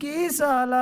key ಸಾಲ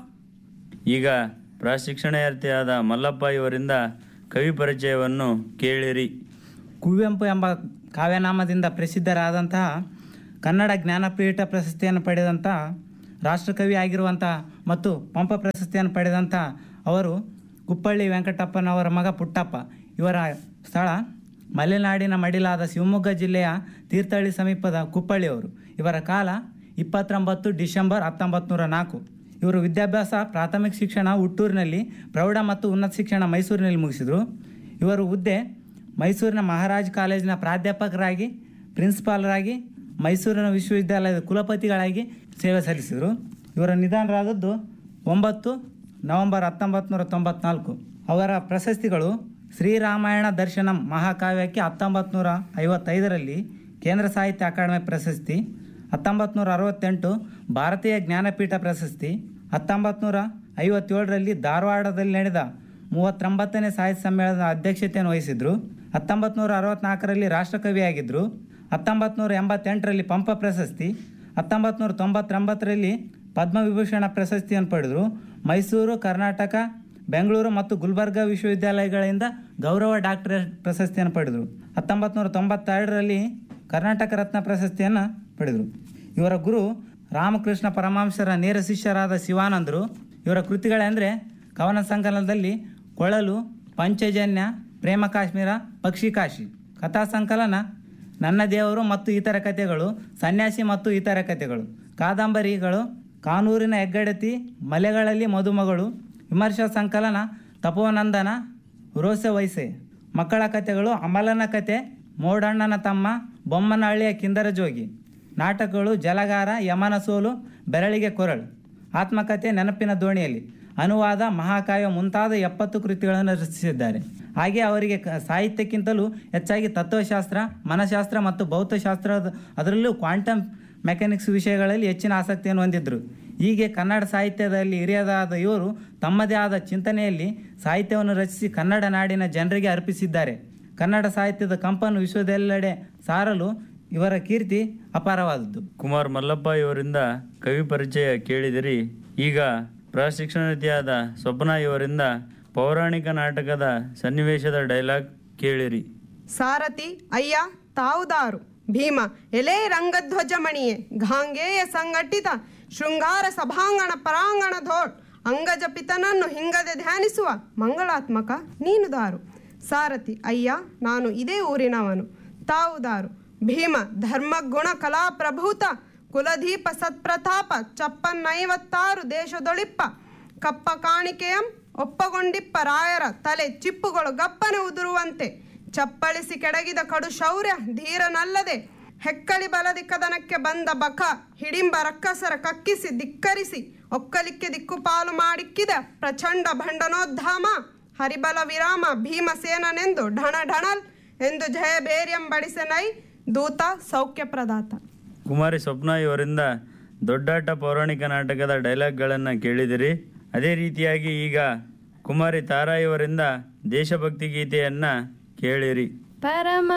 ಈಗ ಪ್ರಶಿಕ್ಷಣಾರ್ಥಿಯಾದ ಮಲ್ಲಪ್ಪ ಇವರಿಂದ ಕವಿ ಪರಿಚಯವನ್ನು ಕೇಳಿರಿ ಕುವೆಂಪು ಎಂಬ ಕಾವ್ಯನಾಮದಿಂದ ಪ್ರಸಿದ್ಧರಾದಂತಹ ಕನ್ನಡ ಜ್ಞಾನಪೀಠ ಪ್ರಶಸ್ತಿಯನ್ನು ಪಡೆದಂಥ ರಾಷ್ಟ್ರಕವಿ ಆಗಿರುವಂಥ ಮತ್ತು ಪಂಪ ಪ್ರಶಸ್ತಿಯನ್ನು ಪಡೆದಂಥ ಅವರು ಕುಪ್ಪಳ್ಳಿ ವೆಂಕಟಪ್ಪನವರ ಮಗ ಪುಟ್ಟಪ್ಪ ಇವರ ಸ್ಥಳ ಮಲೆನಾಡಿನ ಮಡಿಲಾದ ಶಿವಮೊಗ್ಗ ಜಿಲ್ಲೆಯ ತೀರ್ಥಹಳ್ಳಿ ಸಮೀಪದ ಕುಪ್ಪಳ್ಳಿಯವರು ಇವರ ಕಾಲ ಇಪ್ಪತ್ತೊಂಬತ್ತು ಡಿಸೆಂಬರ್ ಹತ್ತೊಂಬತ್ತು ನೂರ ನಾಲ್ಕು ಇವರು ವಿದ್ಯಾಭ್ಯಾಸ ಪ್ರಾಥಮಿಕ ಶಿಕ್ಷಣ ಹುಟ್ಟೂರಿನಲ್ಲಿ ಪ್ರೌಢ ಮತ್ತು ಉನ್ನತ ಶಿಕ್ಷಣ ಮೈಸೂರಿನಲ್ಲಿ ಮುಗಿಸಿದರು ಇವರು ಹುದ್ದೆ ಮೈಸೂರಿನ ಮಹಾರಾಜ್ ಕಾಲೇಜಿನ ಪ್ರಾಧ್ಯಾಪಕರಾಗಿ ಪ್ರಿನ್ಸಿಪಾಲರಾಗಿ ಮೈಸೂರಿನ ವಿಶ್ವವಿದ್ಯಾಲಯದ ಕುಲಪತಿಗಳಾಗಿ ಸೇವೆ ಸಲ್ಲಿಸಿದರು ಇವರ ನಿಧನರಾದದ್ದು ಒಂಬತ್ತು ನವೆಂಬರ್ ಹತ್ತೊಂಬತ್ತು ನೂರ ತೊಂಬತ್ನಾಲ್ಕು ಅವರ ಪ್ರಶಸ್ತಿಗಳು ಶ್ರೀರಾಮಾಯಣ ದರ್ಶನಂ ಮಹಾಕಾವ್ಯಕ್ಕೆ ಹತ್ತೊಂಬತ್ತು ನೂರ ಐವತ್ತೈದರಲ್ಲಿ ಕೇಂದ್ರ ಸಾಹಿತ್ಯ ಅಕಾಡೆಮಿ ಪ್ರಶಸ್ತಿ ಹತ್ತೊಂಬತ್ತು ನೂರ ಅರವತ್ತೆಂಟು ಭಾರತೀಯ ಜ್ಞಾನಪೀಠ ಪ್ರಶಸ್ತಿ ಹತ್ತೊಂಬತ್ತು ನೂರ ಐವತ್ತೇಳರಲ್ಲಿ ಧಾರವಾಡದಲ್ಲಿ ನಡೆದ ಮೂವತ್ತೊಂಬತ್ತನೇ ಸಾಹಿತ್ಯ ಸಮ್ಮೇಳನದ ಅಧ್ಯಕ್ಷತೆಯನ್ನು ವಹಿಸಿದ್ರು ಹತ್ತೊಂಬತ್ತು ನೂರ ಅರವತ್ನಾಲ್ಕರಲ್ಲಿ ರಾಷ್ಟ್ರಕವಿಯಾಗಿದ್ದರು ಹತ್ತೊಂಬತ್ತು ನೂರ ಎಂಬತ್ತೆಂಟರಲ್ಲಿ ಪಂಪ ಪ್ರಶಸ್ತಿ ಹತ್ತೊಂಬತ್ತು ನೂರ ತೊಂಬತ್ತೊಂಬತ್ತರಲ್ಲಿ ಪದ್ಮವಿಭೂಷಣ ಪ್ರಶಸ್ತಿಯನ್ನು ಪಡೆದರು ಮೈಸೂರು ಕರ್ನಾಟಕ ಬೆಂಗಳೂರು ಮತ್ತು ಗುಲ್ಬರ್ಗಾ ವಿಶ್ವವಿದ್ಯಾಲಯಗಳಿಂದ ಗೌರವ ಡಾಕ್ಟರೇಟ್ ಪ್ರಶಸ್ತಿಯನ್ನು ಪಡೆದರು ಹತ್ತೊಂಬತ್ತು ನೂರ ತೊಂಬತ್ತೆರಡರಲ್ಲಿ ಕರ್ನಾಟಕ ರತ್ನ ಪ್ರಶಸ್ತಿಯನ್ನು ಪಡೆದರು ಇವರ ಗುರು ರಾಮಕೃಷ್ಣ ಪರಮಹಂಸರ ನೇರ ಶಿಷ್ಯರಾದ ಶಿವಾನಂದರು ಇವರ ಕೃತಿಗಳೆಂದರೆ ಕವನ ಸಂಕಲನದಲ್ಲಿ ಕೊಳಲು ಪಂಚಜನ್ಯ ಪ್ರೇಮ ಕಾಶ್ಮೀರ ಪಕ್ಷಿ ಕಾಶಿ ಕಥಾ ಸಂಕಲನ ನನ್ನ ದೇವರು ಮತ್ತು ಇತರ ಕಥೆಗಳು ಸನ್ಯಾಸಿ ಮತ್ತು ಇತರ ಕಥೆಗಳು ಕಾದಂಬರಿಗಳು ಕಾನೂರಿನ ಹೆಗ್ಗಡತಿ ಮಲೆಗಳಲ್ಲಿ ಮದುಮಗಳು ವಿಮರ್ಶಾ ಸಂಕಲನ ತಪೋನಂದನ ರೋಸೆ ವಯಸ್ಸೆ ಮಕ್ಕಳ ಕಥೆಗಳು ಅಮಲನ ಕತೆ ಮೋಡಣ್ಣನ ತಮ್ಮ ಬೊಮ್ಮನಹಳ್ಳಿಯ ಕಿಂದರ ಜೋಗಿ ನಾಟಕಗಳು ಜಲಗಾರ ಯಮನ ಸೋಲು ಬೆರಳಿಗೆ ಕೊರಳು ಆತ್ಮಕಥೆ ನೆನಪಿನ ದೋಣಿಯಲ್ಲಿ ಅನುವಾದ ಮಹಾಕಾವ್ಯ ಮುಂತಾದ ಎಪ್ಪತ್ತು ಕೃತಿಗಳನ್ನು ರಚಿಸಿದ್ದಾರೆ ಹಾಗೆ ಅವರಿಗೆ ಕ- ಸಾಹಿತ್ಯಕ್ಕಿಂತಲೂ ಹೆಚ್ಚಾಗಿ ತತ್ವಶಾಸ್ತ್ರ ಮನಶಾಸ್ತ್ರ ಮತ್ತು ಭೌತಶಾಸ್ತ್ರ ಅದರಲ್ಲೂ ಕ್ವಾಂಟಮ್ ಮೆಕ್ಯಾನಿಕ್ಸ್ ವಿಷಯಗಳಲ್ಲಿ ಹೆಚ್ಚಿನ ಆಸಕ್ತಿಯನ್ನು ಹೊಂದಿದ್ದರು ಹೀಗೆ ಕನ್ನಡ ಸಾಹಿತ್ಯದಲ್ಲಿ ಹಿರಿಯದಾದ ಇವರು ತಮ್ಮದೇ ಆದ ಚಿಂತನೆಯಲ್ಲಿ ಸಾಹಿತ್ಯವನ್ನು ರಚಿಸಿ ಕನ್ನಡ ನಾಡಿನ ಜನರಿಗೆ ಅರ್ಪಿಸಿದ್ದಾರೆ ಕನ್ನಡ ಸಾಹಿತ್ಯದ ಕಂಪನ್ನು ವಿಶ್ವದೆಲ್ಲೆಡೆ ಸಾರಲು ಇವರ ಕೀರ್ತಿ ಅಪಾರವಾದದ್ದು ಕುಮಾರ್ ಮಲ್ಲಪ್ಪ ಇವರಿಂದ ಕವಿ ಪರಿಚಯ ಕೇಳಿದಿರಿ ಈಗ ಪ್ರಶಿಕ್ಷಣಾರ್ಥಿಯಾದ ಸ್ವಪ್ನ ಇವರಿಂದ ಪೌರಾಣಿಕ ನಾಟಕದ ಸನ್ನಿವೇಶದ ಡೈಲಾಗ್ ಕೇಳಿರಿ ಸಾರಥಿ ಅಯ್ಯ ತಾವುದಾರು ಭೀಮ ಎಲೆ ರಂಗಧ್ವಜಮಣಿಯೇ ಘಾಂಗೇಯ ಸಂಘಟಿತ ಶೃಂಗಾರ ಸಭಾಂಗಣ ಪರಾಂಗಣ ಧೋಳ್ ಅಂಗಜ ಪಿತನನ್ನು ಹಿಂಗದೆ ಧ್ಯಾನಿಸುವ ಮಂಗಳಾತ್ಮಕ ನೀನು ದಾರು ಸಾರಥಿ ಅಯ್ಯ ನಾನು ಇದೇ ಊರಿನವನು ತಾವುದಾರು ಭೀಮ ಧರ್ಮ ಗುಣ ಕಲಾ ಪ್ರಭೂತ ಕುಲದೀಪ ಸತ್ಪ್ರತಾಪ ಚಪ್ಪನ್ನೈವತ್ತಾರು ದೇಶದೊಳಿಪ್ಪ ಕಪ್ಪ ಕಾಣಿಕೆಯಂ ಒಪ್ಪಗೊಂಡಿಪ್ಪ ರಾಯರ ತಲೆ ಚಿಪ್ಪುಗಳು ಗಪ್ಪನೆ ಉದುರುವಂತೆ ಚಪ್ಪಳಿಸಿ ಕೆಡಗಿದ ಕಡು ಶೌರ್ಯ ಧೀರನಲ್ಲದೆ ಹೆಕ್ಕಳಿ ಬಲದಿ ಕದನಕ್ಕೆ ಬಂದ ಬಕ ಹಿಡಿಂಬ ರಕ್ಕಸರ ಕಕ್ಕಿಸಿ ಧಿಕ್ಕರಿಸಿ ಒಕ್ಕಲಿಕ್ಕೆ ದಿಕ್ಕುಪಾಲು ಮಾಡಿಕ್ಕಿದ ಪ್ರಚಂಡ ಭಂಡನೋದ್ಧಾಮ ಹರಿಬಲ ವಿರಾಮ ಭೀಮಸೇನನೆಂದು ಢಣ ಢಣಲ್ ಎಂದು ಜಯ ಬೇರ್ಯಂ ಬಡಿಸೆನೈ ದೂತ ಸೌಖ್ಯ ಪ್ರದಾತ ಕುಮಾರಿ ಸ್ವಪ್ನ ಇವರಿಂದ ದೊಡ್ಡಾಟ ಪೌರಾಣಿಕ ನಾಟಕದ ಡೈಲಾಗ್ಗಳನ್ನು ಕೇಳಿದಿರಿ ಅದೇ ರೀತಿಯಾಗಿ ಈಗ ಕುಮಾರಿ ತಾರಾ ಇವರಿಂದ ದೇಶಭಕ್ತಿ ಗೀತೆಯನ್ನು ಕೇಳಿರಿ ಪರಮ